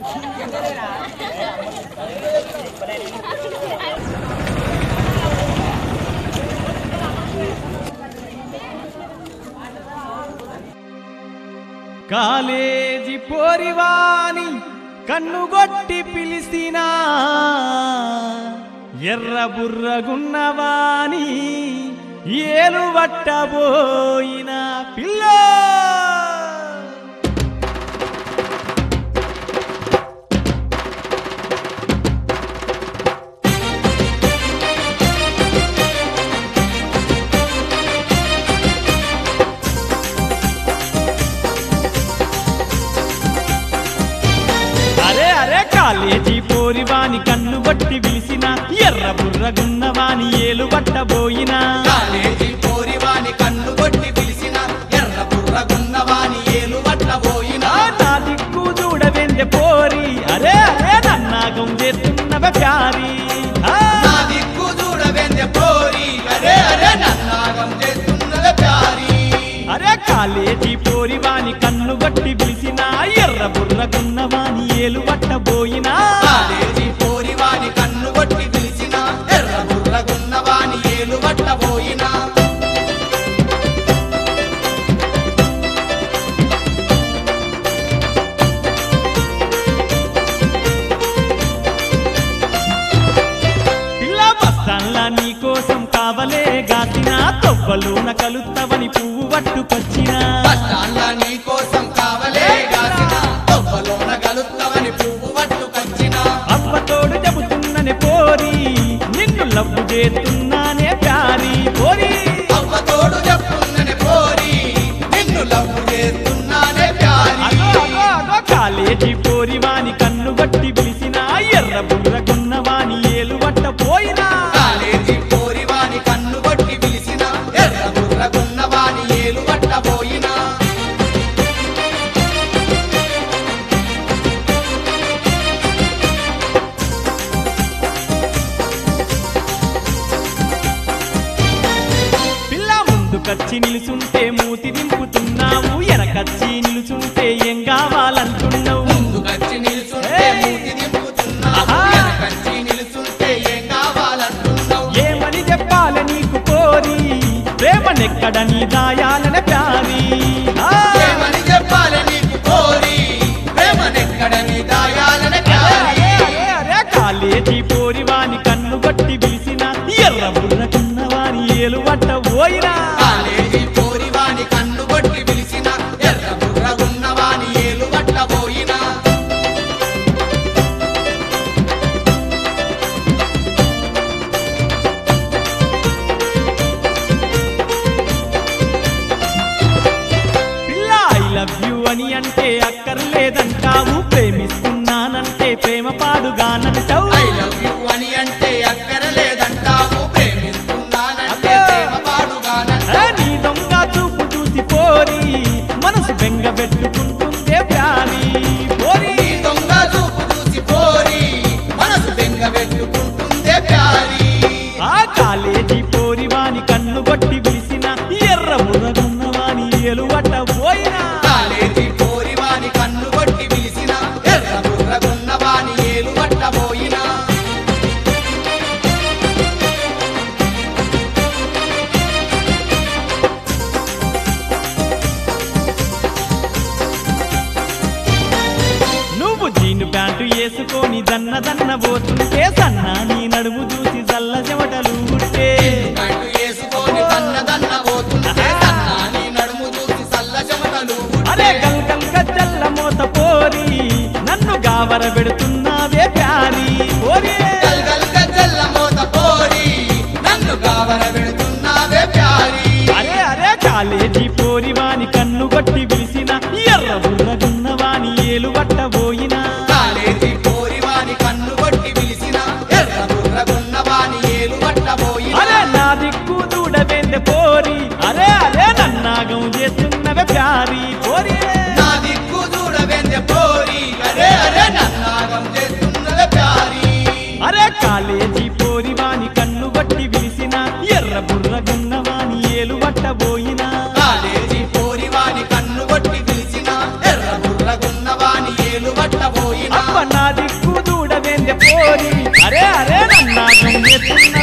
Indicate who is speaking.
Speaker 1: College పోరివాని కన్నుగొట్టి పిలిసినా ఎర్ర బుర్రగున్నవాని ఏలు పట్టబోయిన పిల్ల అరే అరే కాలేజీ పోరివాని కన్ను బట్టి విలిసిన ఎర్ర బుర్రగున్నవాని ఏలు పట్టబోయినా
Speaker 2: కాలేజీ పోరివాని కన్ను కొట్టి పిలిచిన ఎర్ర బుర్రగున్నవాని ఏలు పట్టబోయిన
Speaker 1: ఆ నా దిక్కు చూడవెందె పోరి అరే అరే నన్నాగం చేస్తున్నవ ప్యారి ఆ,
Speaker 2: నా దిక్కు చూడవెందె పోరి అరే అరే నన్నాగం చేస్తున్నది ప్యారి
Speaker 1: అరే కాలేజీ పోరివాని కన్ను బట్టి విలిసిన ఎర్ర బుర్రగున్నవాని ఏలు పట్టబోయినా
Speaker 2: కాలేజీ పోరివాని కన్ను కొట్టి పిలిచిన ఎర్ర బుర్రగున్నవాని ఏలు పట్టబోయిన
Speaker 1: పిల్ల బస్తాన్లా నీ కోసం కావలే గాసిన తొవ్వలోన కలుత్తవని పువ్వు పట్టుకొచ్చినా
Speaker 2: బస్టాండ్ల నీ కోసం కావలే గాసిన తొవ్వలోన గలుత్తవని పువ్వు పట్టుకొచ్చిన
Speaker 1: అవ్వతోడు చెబుతున్ననే పోరి నిన్ను లవ్వు చేస్తున్నానే ప్యారి పోరి
Speaker 2: అవ్వ తోడు చెప్పుందని పోరి నిన్ను లవ్వు చేస్తున్నానే ప్యారి
Speaker 1: అగో అగో అగో కాలేజీ పోరి వాని కన్ను బట్టి పిలిచిన ఎర్ర బుర్ర కొన్నవాని ఏలు పట్ట పోయినా
Speaker 2: కాలేజీ పోరివాని కన్ను కొట్టి పిలిచిన ఎర్ర బుర్రగున్నవాని ఏలు పట్టబోయినా
Speaker 1: పిల్ల ముందుకచ్చి నిలుచుంటే మూతి దింపుతున్నావు ఎనకచ్చి నిలుచుంటే ఏం కావాలంటున్నావు
Speaker 2: ముందుకొచ్చి నిలుచుంటే
Speaker 1: ఏయ్!
Speaker 2: మూతి దింపుతున్నావు
Speaker 1: ఆహా!
Speaker 2: వెనకొచ్చి నిలుచుంటే ఏం కావాలంటున్నావు
Speaker 1: ఏమని చెప్పాలి నీకు కోరి ప్రేమనెక్కడ నీ దాయాలనే ప్యారి ఆ!
Speaker 2: ఏమని చెప్పాలి నీకు కోరి ప్రేమనెక్కడ నీ దాయాలనే
Speaker 1: అరే,
Speaker 2: ప్యారి
Speaker 1: అరే, అరే, కాలేజీ పోరి వాని కన్ను బట్టి పిలిచిన ఎర్ర బుర్రకున్న వాని ఏలు పట్ట పోయినా
Speaker 2: కాలేజీ పోరివాని కన్ను కొట్టి పిలిచిన ఎర్ర బుర్రగున్నవాని ఏలు పట్టబోయినా
Speaker 1: పిల్ల ఐ లవ్ యు అని అంటే అక్కర్లేదంటావు ప్రేమిస్తున్నానంటే ప్రేమ పాడుగానంటావు
Speaker 2: ఐ లవ్ యు అని అంటే అక్కరలేదంటావు ప్రేమిస్తున్నానంటే
Speaker 1: అబ్బో!
Speaker 2: ప్రేమ పాడుగానంటావు
Speaker 1: ఆ, నీ దొంగ చూపు చూసి పోరి మనసు బెంగ పెట్టుకుంటుందే ప్యారి పోరి
Speaker 2: నీ దొంగ చూపు చూసి పోరి మనసు బెంగ పెట్టుకుంటుందే ప్యారి
Speaker 1: ఆ కాలేజీ పోరి వాని కన్ను కొట్టి పిలిచిన ఎర్ర బుర్రగున్న వాని ఎలువట పోయినా
Speaker 2: కాలేజీ పోరివాని కన్ను కొట్టి పిలిచిన ఎర్ర బుర్రగున్నవాని ఏలు పట్టబోయినా
Speaker 1: నువ్వు జీను ప్యాంటు వేసుకొని దన్న దన్న పోతుంటే సన్నా నీ నడుము చూసి చల్ల చెమటలు ఉంటే
Speaker 2: కట్టు వేసుకొని దన్న దన్న పోతుంటే సన్నాని నడుము చూసి సల్ల చెమటలు
Speaker 1: అరే గల్ గల్ గజ్జల్ల మోత పోరి నన్ను గావర పెడుతున్నావే ప్యారి పోరి
Speaker 2: గల్ గల్ గజ్జల్ల మోత పోరి నన్ను గావర పెడుతున్నావే ప్యారి
Speaker 1: అరే అరే కాలేజీ పోరి వాని కన్ను కొట్టి పిలిచిన ఎర్ర బుర్రగున్న వాని ఏలు పట్టబోయినా
Speaker 2: కాలేజీ పోరివాని కన్ను కొట్టి పిలిచిన ఎర్ర బుర్రగున్నవాని ఏలు పట్టబోయిన
Speaker 1: అరే నా దిక్కు దూడబెందె పోరి అరే అరే నన్నాగం చేస్తున్నవే ప్యారి పోరి
Speaker 2: నా దిక్కు చూడవెందె పోరి అరే అరే నన్నాగం చేస్తున్నదే ప్యారి
Speaker 1: అరే కాలేజీ పోరి వాని కన్ను బట్టి విలిసిన ఎర్ర బుర్రగున్న వాని ఏలు పట్టబోయినా
Speaker 2: కాలేజీ పోరివాని కన్ను కొట్టి పిలిచిన ఎర్ర బుర్రగున్నవాని ఏలు పట్టబోయిన
Speaker 1: అబ్బ చెప్పున్నా